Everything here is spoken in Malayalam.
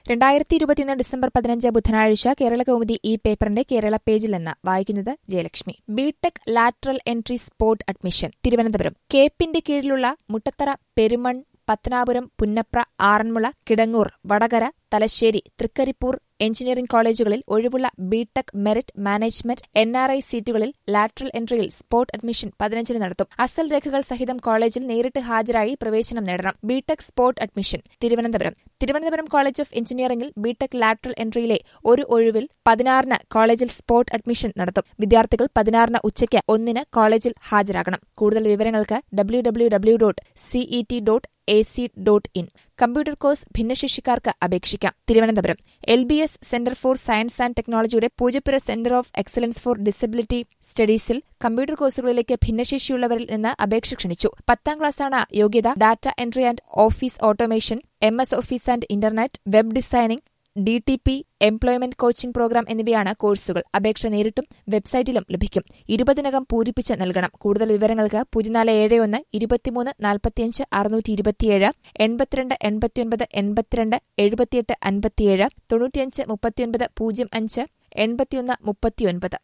രണ്ടായിരത്തി ഇരുപത്തിയൊന്ന് ഡിസംബർ പതിനഞ്ച് ബുധനാഴ്ച കേരള കൗമുദി ഈ പേപ്പറിന്റെ കേരള പേജിൽ നിന്ന് വായിക്കുന്നത് Jayalakshmi B Tech lateral entry spot admission Thiruvananthapuram കേപ്പിന്റെ കീഴിലുള്ള മുട്ടത്തറ പെരുമൺ പത്തനാപുരം പുന്നപ്ര ആറന്മുള കിടങ്ങൂർ വടകര തലശ്ശേരി തൃക്കരിപ്പൂർ എഞ്ചിനീയറിംഗ് കോളേജുകളിൽ ഒഴിവുള്ള B Tech merit management N R I സീറ്റുകളിൽ ലാറ്ററൽ എൻട്രിയിൽ സ്പോട്ട് അഡ്മിഷൻ പതിനഞ്ചിന് നടത്തും അസൽ രേഖകൾ സഹിതം കോളേജിൽ നേരിട്ട് ഹാജരായി പ്രവേശനം നേടണം B Tech spot admission Thiruvananthapuram Thiruvananthapuram college of എഞ്ചിനീയറിംഗിൽ ബിടെക് ലാറ്ററൽ എൻട്രിയിലെ ഒരു ഒഴിവിൽ പതിനാറിന് കോളേജിൽ സ്പോട്ട് അഡ്മിഷൻ നടത്തും വിദ്യാർത്ഥികൾ പതിനാറിന് ഉച്ചയ്ക്ക് ഒന്നിന് കോളേജിൽ ഹാജരാകണം കൂടുതൽ വിവരങ്ങൾക്ക് W W W dot CET dot A C dot in computer course ഭിന്നശേഷിക്കാർക്ക് അപേക്ഷിക്കാം Thiruvananthapuram L B S centre for science and ടെക്നോളജിയുടെ Poojappura centre of excellence for disability സ്റ്റഡീസിൽ കമ്പ്യൂട്ടർ കോഴ്സുകളിലേക്ക് ഭിന്നശേഷിയുള്ളവരിൽ നിന്ന് അപേക്ഷ ക്ഷണിച്ചു പത്താം ക്ലാസ്സാണ് യോഗ്യത data entry and office automation M S office and internet web designing D T P employment coaching programme എന്നിവയാണ് കോഴ്സുകൾ അപേക്ഷ നേരിട്ടും വെബ്സൈറ്റിലും ലഭിക്കും ഇരുപതിനകം പൂരിപ്പിച്ച് നൽകണം കൂടുതൽ വിവരങ്ങൾക്ക് പൂജ്യം ഏഴ് ഒന്ന് ഇരുപത്തിമൂന്ന് നാൽപ്പത്തിയഞ്ച് അറുന്നൂറ്റി ഇരുപത്തിയേഴ് എൺപത്തിരണ്ട് എൺപത്തിയൊൻപത് എൺപത്തിരണ്ട് എഴുപത്തിയെട്ട് അൻപത്തിയേഴ് തൊണ്ണൂറ്റിയഞ്ച് മുപ്പത്തിയൊൻപത് പൂജ്യം അഞ്ച് എൺപത്തിയൊന്ന് മുപ്പത്തിയൊൻപത്